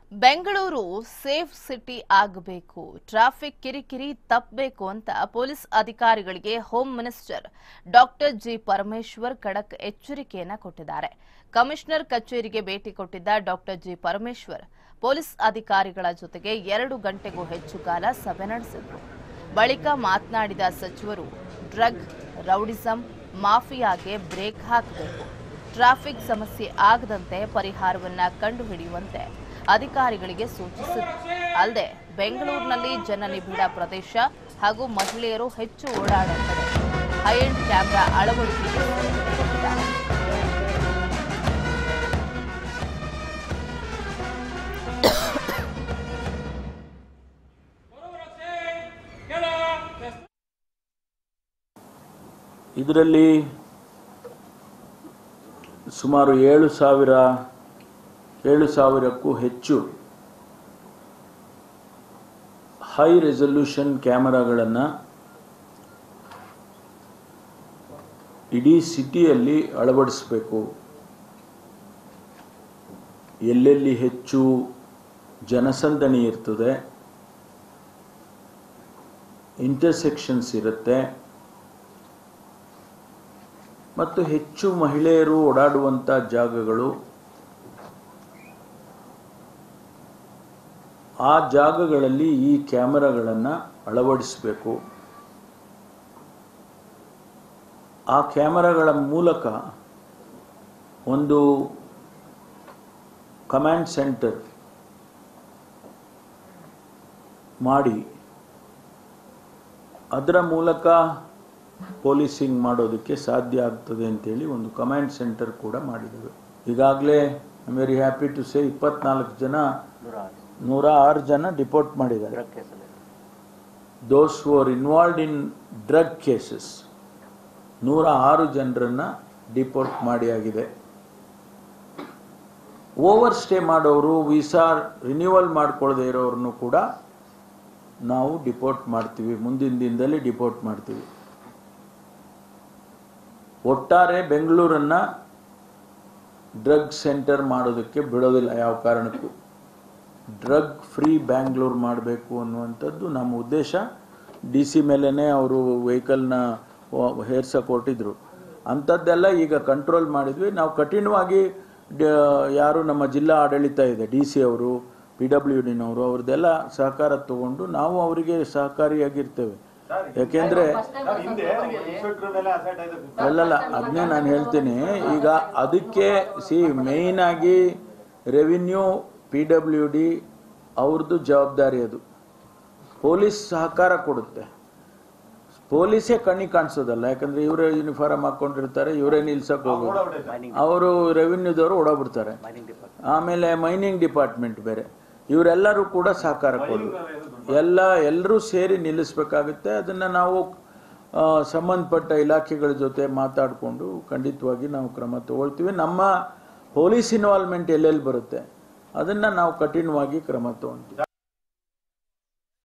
Bengaluru safe city ಆಗಬೇಕು traffic ಕಿರಿಕಿರಿ ತಪ್ಪಬೇಕು ಅಂತ ಪೊಲೀಸ್ ಅಧಿಕಾರಿಗಳಿಗೆ home minister doctor G Parameshwar ಖಡಕ್ ಎಚ್ಚರಿಕೆಯನ್ನ ಕೊಟ್ಟಿದ್ದಾರೆ ಕಮಿಷನರ್ ಕಚೇರಿಗೆ ಭೇಟಿ ಕೊಟ್ಟಿದ್ದ ಡಾಕ್ಟರ್ ಜಿ ಪರಮೇಶ್ವರ್ ಪೊಲೀಸ್ ಅಧಿಕಾರಿಗಳ ಜೊತೆಗೆ ಎರಡು ಗಂಟೆಗೂ ಹೆಚ್ಚು ಕಾಲ ಸಭೆ ನಡೆಸಿದ್ರು ಬಳಿಕ ಮಾತನಾಡಿದ ಸಚಿವರು ಡ್ರಗ್ ರೌಡಿಸಂ ಮಾಫಿಯಾಗೆ ಬ್ರೇಕ್ ಹಾಕಬೇಕು ಟ್ರಾಫಿಕ್ ಸಮಸ್ಯೆ ಆಗದಂತೆ ಪರಿಹಾರವನ್ನ ಕಂಡುಹಿಡಿಯುವಂತೆ ಅಧಿಕಾರಿಗಳಿಗೆ ಸೂಚಿಸಿದರು ಅಲ್ಲದೆ ಬೆಂಗಳೂರಿನಲ್ಲಿ ಜನನಿಬಿಡ ಪ್ರದೇಶ ಹಾಗೂ ಮಹಿಳೆಯರು ಹೆಚ್ಚು ಓಡಾಡೋ ಕಡೆ ಹೈ ಎಂಡ್ ಕ್ಯಾಮೆರಾ ಅಳವಡಿಕೆಗೆ ಸೂಚನೆ ಕೊಟ್ಟಿದ್ದಾರೆ ಇದರಲ್ಲಿ ಸುಮಾರು ಏಳು ಸಾವಿರ ಏಳು ಸಾವಿರಕ್ಕೂ ಹೆಚ್ಚು ಹೈ ರೆಸಲ್ಯೂಷನ್ ಕ್ಯಾಮರಾಗಳನ್ನು ಇಡೀ ಸಿಟಿಯಲ್ಲಿ ಅಳವಡಿಸಬೇಕು ಎಲ್ಲೆಲ್ಲಿ ಹೆಚ್ಚು ಜನಸಂದಣಿ ಇರ್ತದೆ ಇಂಟರ್ಸೆಕ್ಷನ್ಸ್ ಇರುತ್ತೆ ಮತ್ತು ಹೆಚ್ಚು ಮಹಿಳೆಯರು ಓಡಾಡುವಂಥ ಜಾಗಗಳು ಆ ಜಾಗಗಳಲ್ಲಿ ಈ ಕ್ಯಾಮೆರಾಗಳನ್ನು ಅಳವಡಿಸಬೇಕು ಆ ಕ್ಯಾಮೆರಾಗಳ ಮೂಲಕ ಒಂದು ಕಮಾಂಡ್ ಸೆಂಟರ್ ಮಾಡಿ ಅದರ ಮೂಲಕ ಪೊಲೀಸಿಂಗ್ ಮಾಡೋದಕ್ಕೆ ಸಾಧ್ಯ ಆಗ್ತದೆ ಅಂತೇಳಿ ಒಂದು ಕಮಾಂಡ್ ಸೆಂಟರ್ ಕೂಡ ಮಾಡಿದ್ದೇವೆ ಈಗಾಗಲೇ I very happy to say ಇಪ್ಪತ್ನಾಲ್ಕು ಜನ ನೂರ ಆರು ಜನ ಡಿಪೋರ್ಟ್ ಮಾಡಿದ್ದಾರೆ those who are involved in drug cases ನೂರ ಆರು ಜನರನ್ನ ಡಿಪೋರ್ಟ್ ಮಾಡಿ ಆಗಿದೆ ಓವರ್ ಸ್ಟೇ ಮಾಡೋರು ವೀಸಾ ರಿನ್ಯೂವಲ್ ಮಾಡ್ಕೊಳ್ಳದೆ ಇರೋರನ್ನು ಕೂಡ ನಾವು ಡಿಪೋರ್ಟ್ ಮಾಡ್ತೀವಿ ಮುಂದಿನ ದಿನದಲ್ಲಿ ಡಿಪೋರ್ಟ್ ಮಾಡ್ತೀವಿ ಒಟ್ಟಾರೆ ಬೆಂಗಳೂರನ್ನ ಡ್ರಗ್ ಸೆಂಟರ್ ಮಾಡೋದಕ್ಕೆ ಬಿಡೋದಿಲ್ಲ ಯಾವ ಕಾರಣಕ್ಕೂ ಡ್ರಗ್ ಫ್ರೀ ಬ್ಯಾಂಗ್ಳೂರ್ ಮಾಡಬೇಕು ಅನ್ನುವಂಥದ್ದು ನಮ್ಮ ಉದ್ದೇಶ ಡಿ ಸಿ ಮೇಲೇ ಅವರು ವೆಹಿಕಲ್ನ ಹೇರ್ಸಕ್ಕೆ ಹೊರಟಿದ್ರು ಅಂಥದ್ದೆಲ್ಲ ಈಗ ಕಂಟ್ರೋಲ್ ಮಾಡಿದ್ವಿ ನಾವು ಕಠಿಣವಾಗಿ ಡ- ಯಾರು ನಮ್ಮ ಜಿಲ್ಲಾ ಆಡಳಿತ ಇದೆ ಡಿ ಸಿ ಅವರು ಪಿ ಡಬ್ಲ್ಯೂ ಡಿನವರು ಅವ್ರದ್ದೆಲ್ಲ ಸಹಕಾರ ತಗೊಂಡು ನಾವು ಅವರಿಗೆ ಸಹಕಾರಿಯಾಗಿರ್ತೇವೆ ಯಾಕೆಂದ್ರೆ ಅಲ್ಲಲ್ಲ ಅದನ್ನೇ ನಾನು ಹೇಳ್ತೀನಿ ಈಗ ಅದಕ್ಕೆ ಸಿ ಮೇಯ್ನ್ ಆಗಿ ರೆವಿನ್ಯೂ ಪಿ ಡಬ್ಲ್ಯೂ ಡಿ ಅವ್ರದ್ದು ಜವಾಬ್ದಾರಿ ಅದು ಪೊಲೀಸ್ ಸಹಕಾರ ಕೊಡುತ್ತೆ ಪೊಲೀಸೇ ಕಣ್ಣಿಗೆ ಕಾಣಿಸೋದಲ್ಲ ಯಾಕಂದ್ರೆ ಇವರೇ ಯೂನಿಫಾರ್ಮ್ ಹಾಕೊಂಡಿರ್ತಾರೆ ಇವರೇ ನಿಲ್ಸಕ್ ಹೋಗೋದು ಅವರು ರೆವಿನ್ಯೂದವರು ಓಡೋಗ್ಬಿಡ್ತಾರೆ ಆಮೇಲೆ ಮೈನಿಂಗ್ ಡಿಪಾರ್ಟ್ಮೆಂಟ್ ಬೇರೆ ಇವರೆಲ್ಲರೂ ಕೂಡ ಸಹಕಾರ ಕೊಡೋದು ಎಲ್ಲ ಎಲ್ಲರೂ ಸೇರಿ ನಿಲ್ಲಿಸ್ಬೇಕಾಗುತ್ತೆ ಅದನ್ನ ನಾವು ಆ, ಸಂಬಂಧಪಟ್ಟ ಇಲಾಖೆಗಳ ಜೊತೆ ಮಾತಾಡಿಕೊಂಡು ಖಂಡಿತವಾಗಿ ನಾವು ಕ್ರಮ ತಗೊಳ್ತೀವಿ ನಮ್ಮ ಪೊಲೀಸ್ ಇನ್ವಾಲ್ವ್ಮೆಂಟ್ ಎಲ್ಲೆಲ್ಲಿ ಬರುತ್ತೆ ಅದನ್ನ ನಾವು ಕಠಿಣವಾಗಿ ಕ್ರಮ ತಗೊಳ್ತೀವಿ